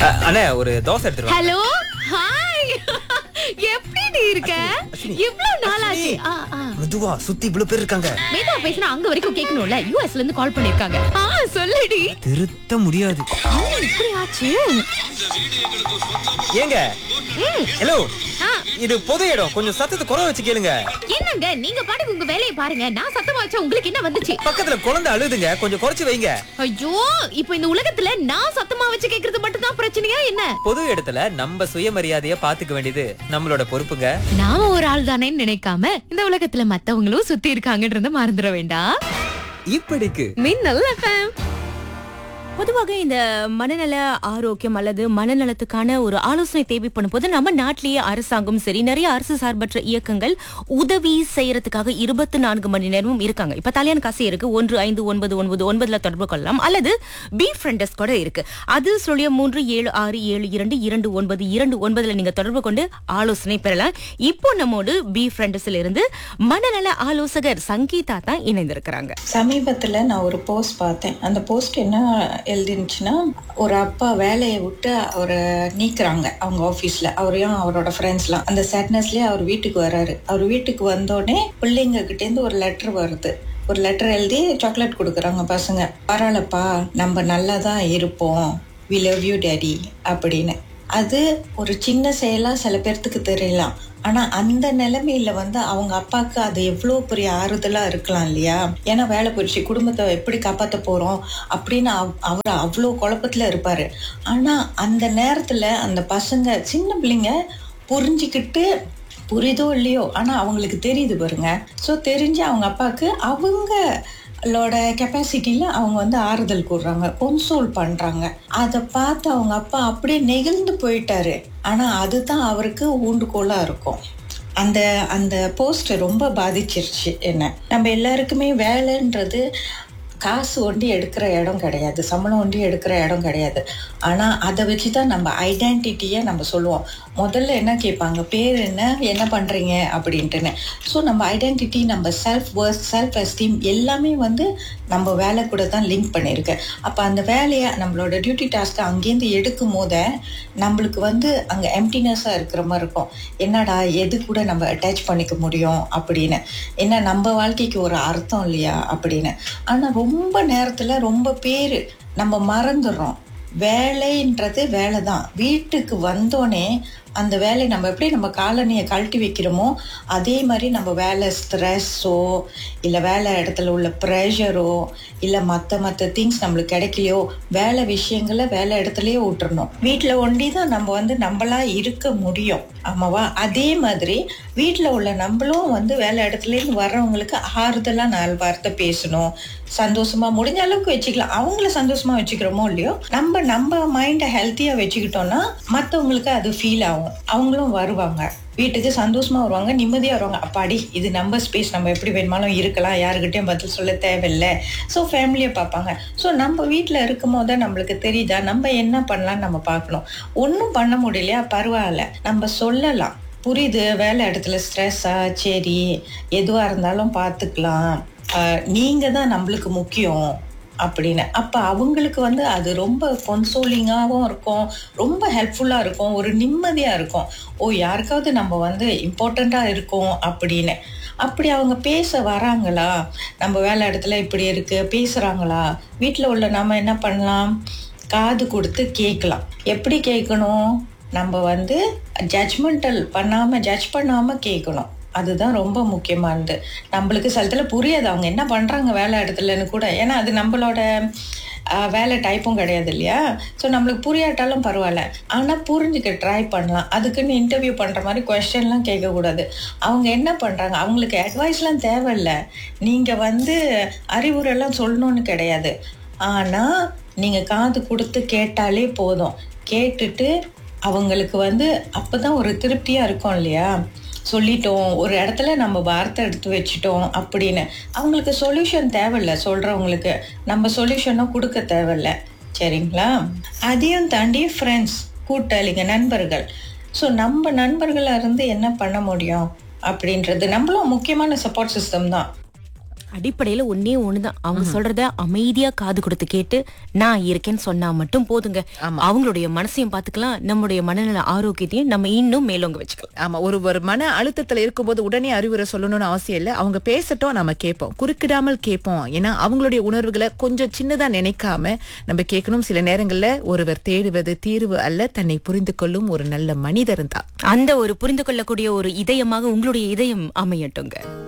அ- அண்ணே ஒரு தோசை எடுத்துருவாங்க ஹலோ ஹாய் எப்படி நீ இருக்க அஸ்வினி, இவ்வளவு நாள் ஆச்சு அஸ்வினி. ஆ, ஆ. மெதுவா சுத்தி இவ்வளவு பேர் இருக்காங்க மேதா பேசினா அங்க வரைக்கும் கேட்கணும்ல யூஎஸ்ல இருந்து கால் பண்ணிருக்காங்க ஆ சொல்லுடி திருத்த முடியாது என்ன இப்படி ஆச்சு ஏங்க ஹலோ ஆ, இது பொது இடம் கொஞ்சம் சத்தத்தை குறை வச்சு கேளுங்க என்னங்க நீங்க பாட்டுக்கு உங்க வேலையை பாருங்க நான் சத்தமா வச்சா உங்களுக்கு என்ன வந்துச்சு பக்கத்துல குழந்தை அழுதுங்க கொஞ்சம் குறைச்சு வைங்க ஐயோ இப்போ இந்த உலகத்துல நான் சத்தமா வச்சு கேக்குறது மட்டும் தான் பிரச்சனையா என்ன பொது இடத்துல நம்ம சுயமரியாதைய பாத்துக்க வேண்டியது நம்மளோட பொறுப்புங்க நாம ஒரு ஆள் தானேன்னு நினைக்காம இந்த உலகத்துல மத்தவங்களும் சுத்தி இருக்காங்கன்றத மறந்துட வேண்டாம் இப்படிக்கு மின்னல் எஃப்எம் பொதுவாக இந்த மனநல ஆரோக்கியம் அல்லது மனநலத்துக்கான ஒரு ஆலோசனை தேவைப்படும் போது நம்ம நாட்டிலேயே அரசாங்கம் சரி நிறைய அரசு சார்பற்ற இயக்கங்கள் உதவி செய்யறதுக்காக இருபத்தி நான்கு மணி நேரமும் இருக்காங்க இப்ப தலையான் காசு இருக்கு ஒன்று ஐந்து ஒன்பது ஒன்பது ஒன்பதுல தொடர்பு கொள்ளலாம் அல்லது பி ஃப்ரெண்டஸ் கூட இருக்கு அது சொல்லிய மூன்று ஏழு ஆறு ஏழு இரண்டு இரண்டு ஒன்பது இரண்டு ஒன்பதுல நீங்க தொடர்பு கொண்டு ஆலோசனை பெறலாம் இப்போ நம்மோடு பி ஃப்ரெண்டஸ்ல இருந்து மனநல ஆலோசகர் சங்கீதா தான் இணைந்திருக்கிறாங்க சமீபத்தில் நான் ஒரு போஸ்ட் பார்த்தேன் அந்த போஸ்ட் என்ன எழுதிருந்துச்சுன்னா ஒரு அப்பா வேலையை விட்டு அவரை நீக்குறாங்க அவங்க ஆஃபீஸில் அவரையும் அவரோட ஃப்ரெண்ட்ஸ்லாம் அந்த சேட்னஸ்லேயே அவர் வீட்டுக்கு வராரு அவர் வீட்டுக்கு வந்தோடனே பிள்ளைங்க கிட்டேருந்து ஒரு லெட்டர் வருது ஒரு லெட்டர் எழுதி சாக்லேட் கொடுக்குறாங்க பசங்க பரவாயில்லப்பா நம்ம நல்லா தான் இருப்போம் வி லவ் யூ டேடி அப்படின்னு அது ஒரு சின்ன செயலா சில பேர்த்துக்கு தெரியலாம் ஆனா அந்த நிலைமையில வந்து அவங்க அப்பாவுக்கு அது எவ்வளோ பெரிய ஆறுதலா இருக்கலாம் இல்லையா ஏன்னா வேலை போயிடுச்சு குடும்பத்தை எப்படி காப்பாத்த போறோம் அப்படின்னு அவ- அவர் அவ்வளோ குழப்பத்துல இருப்பாரு ஆனா அந்த நேரத்துல அந்த பசங்க சின்ன பிள்ளைங்க புரிஞ்சுக்கிட்டு புரியுதோ இல்லையோ ஆனா அவங்களுக்கு தெரியுது பாருங்க ஸோ தெரிஞ்சு அவங்க அப்பாவுக்கு அவங்களோட கெப்பாசிட்டியில அவங்க வந்து ஆறுதல் கூடுறாங்க கொன்சோல் பண்றாங்க அதை பார்த்து அவங்க அப்பா அப்படியே நெகிழ்ந்து போயிட்டாரு ஆனா அதுதான் அவருக்கு ஊண்டுகோலா இருக்கும் அந்த அந்த போஸ்ட் ரொம்ப பாதிச்சிருச்சு என்ன நம்ம எல்லாருக்குமே வேலைன்றது காசு ஒண்டி எடுக்கிற இடம் கிடையாது சம்பளம் ஒண்டி எடுக்கிற இடம் கிடையாது ஆனால் அதை வச்சு தான் நம்ம ஐடென்டிட்டியை நம்ம சொல்லுவோம் முதல்ல என்ன கேட்பாங்க பேர் என்ன என்ன பண்ணுறீங்க அப்படின்ட்டுன்னு ஸோ நம்ம ஐடென்டிட்டி நம்ம செல்ஃப் ஒர்க் செல்ஃப் எஸ்டீம் எல்லாமே வந்து நம்ம வேலை கூட தான் லிங்க் பண்ணியிருக்கு அப்போ அந்த வேலையை நம்மளோட டியூட்டி டாஸ்க்கை அங்கேருந்து எடுக்கும் போதே நம்மளுக்கு வந்து அங்கே எம்டினஸாக இருக்கிற மாதிரி இருக்கும் என்னடா எது கூட நம்ம அட்டாச் பண்ணிக்க முடியும் அப்படின்னு என்ன நம்ம வாழ்க்கைக்கு ஒரு அர்த்தம் இல்லையா அப்படின்னு ஆனால் ரொம்ப நேரத்தில் ரொம்ப பேர் நம்ம மறந்துடுறோம் வேலைன்றது வேலை தான் வீட்டுக்கு வந்தோடனே அந்த வேலை நம்ம எப்படி நம்ம காலனியை கழட்டி வைக்கிறோமோ அதே மாதிரி நம்ம வேலை ஸ்ட்ரெஸ்ஸோ இல்லை வேலை இடத்துல உள்ள ப்ரெஷரோ இல்லை மற்ற மற்ற திங்ஸ் நம்மளுக்கு கிடைக்கலையோ வேலை விஷயங்களை வேலை இடத்துலயே விட்டுறணும் வீட்டில் ஒண்டி தான் நம்ம வந்து நம்மளா இருக்க முடியும் ஆமாவா அதே மாதிரி வீட்டில் உள்ள நம்மளும் வந்து வேலை இடத்துலேருந்து வர்றவங்களுக்கு ஆறுதலாக நாலு வார்த்தை பேசணும் சந்தோஷமா முடிஞ்ச அளவுக்கு வச்சுக்கலாம் அவங்கள சந்தோஷமா வச்சுக்கிறோமோ இல்லையோ நம்ம நம்ம மைண்டை ஹெல்த்தியாக வச்சுக்கிட்டோம்னா மற்றவங்களுக்கு அது ஃபீல் ஆகும் அவங்களும் வருவாங்க வீட்டுக்கு சந்தோஷமா வருவாங்க நிம்மதியா வருவாங்க அப்பாடி இது நம்ம ஸ்பேஸ் நம்ம எப்படி வேணுமாலும் இருக்கலாம் யாருக்கிட்டையும் பதில் சொல்ல தேவையில்லை ஸோ ஃபேமிலியை பார்ப்பாங்க ஸோ நம்ம வீட்டில் இருக்கும் போது நம்மளுக்கு தெரியுதா நம்ம என்ன பண்ணலாம்னு நம்ம பார்க்கணும் ஒன்றும் பண்ண முடியலையா பரவாயில்ல நம்ம சொல்லலாம் புரியுது வேலை இடத்துல ஸ்ட்ரெஸ்ஸா சரி எதுவாக இருந்தாலும் பார்த்துக்கலாம் நீங்கள் தான் நம்மளுக்கு முக்கியம் அப்படின்னு அப்போ அவங்களுக்கு வந்து அது ரொம்ப கொன்சோலிங்காகவும் இருக்கும் ரொம்ப ஹெல்ப்ஃபுல்லாக இருக்கும் ஒரு நிம்மதியாக இருக்கும் ஓ யாருக்காவது நம்ம வந்து இம்பார்ட்டண்ட்டாக இருக்கோம் அப்படின்னு அப்படி அவங்க பேச வராங்களா நம்ம வேலை இடத்துல இப்படி இருக்கு பேசுகிறாங்களா வீட்டில் உள்ள நம்ம என்ன பண்ணலாம் காது கொடுத்து கேட்கலாம் எப்படி கேட்கணும் நம்ம வந்து ஜட்ஜ்மெண்டல் பண்ணாமல் ஜட்ஜ் பண்ணாமல் கேட்கணும் அதுதான் ரொம்ப முக்கியமானது நம்மளுக்கு சிலத்துல புரியாது அவங்க என்ன பண்ணுறாங்க வேலை இடத்துலன்னு கூட ஏன்னா அது நம்மளோட ஆஹ், வேலை டைப்பும் கிடையாது இல்லையா ஸோ நம்மளுக்கு புரியாட்டாலும் பரவாயில்ல ஆனால் புரிஞ்சுக்க ட்ரை பண்ணலாம் அதுக்குன்னு இன்டர்வியூ பண்ணுற மாதிரி கொஸ்டின்லாம் கேட்கக்கூடாது அவங்க என்ன பண்ணுறாங்க அவங்களுக்கு அட்வைஸ்லாம் தேவையில்லை நீங்கள் வந்து அறிவுரைலாம் சொல்லணும்னு கிடையாது ஆனால் நீங்கள் காது கொடுத்து கேட்டாலே போதும் கேட்டுட்டு அவங்களுக்கு வந்து அப்போ தான் ஒரு திருப்தியாக இருக்கும் இல்லையா சொல்லிட்டோம் ஒரு இடத்துல நம்ம வார்த்தை எடுத்து வச்சிட்டோம் அப்படின்னு அவங்களுக்கு சொல்யூஷன் தேவையில்ல சொல்கிறவங்களுக்கு நம்ம சொல்யூஷனும் கொடுக்க தேவையில்ல சரிங்களா அதையும் தாண்டி ஃப்ரெண்ட்ஸ் கூட்டாளிங்க நண்பர்கள் ஸோ நம்ம நண்பர்களாக இருந்து என்ன பண்ண முடியும் அப்படின்றது நம்மளும் முக்கியமான சப்போர்ட் சிஸ்டம் தான் அடிப்படையில ஒன்னே ஒண்ணுதான் அவங்க சொல்றத அமைதியா காது கொடுத்து கேட்டு நான் இருக்கேன்னு சொன்னா மட்டும் போதுங்க அவங்களுடைய மனசையும் பாத்துக்கலாம் நம்முடைய மனநல ஆரோக்கியத்தையும் நம்ம இன்னும் மேலோங்க வச்சுக்கலாம் ஆமா ஒரு ஒரு மன அழுத்தத்துல இருக்கும்போது உடனே அறிவுரை சொல்லணும்னு அவசியம் இல்ல அவங்க பேசட்டும் நம்ம கேட்போம் குறுக்கிடாமல் கேட்போம் ஏன்னா அவங்களுடைய உணர்வுகளை கொஞ்சம் சின்னதா நினைக்காம நம்ம கேட்கணும் சில நேரங்கள்ல ஒருவர் தேடுவது தீர்வு அல்ல தன்னை புரிந்து கொள்ளும் ஒரு நல்ல மனிதர் தான் அந்த ஒரு புரிந்து கொள்ளக்கூடிய ஒரு இதயமாக உங்களுடைய இதயம் அமையட்டுங்க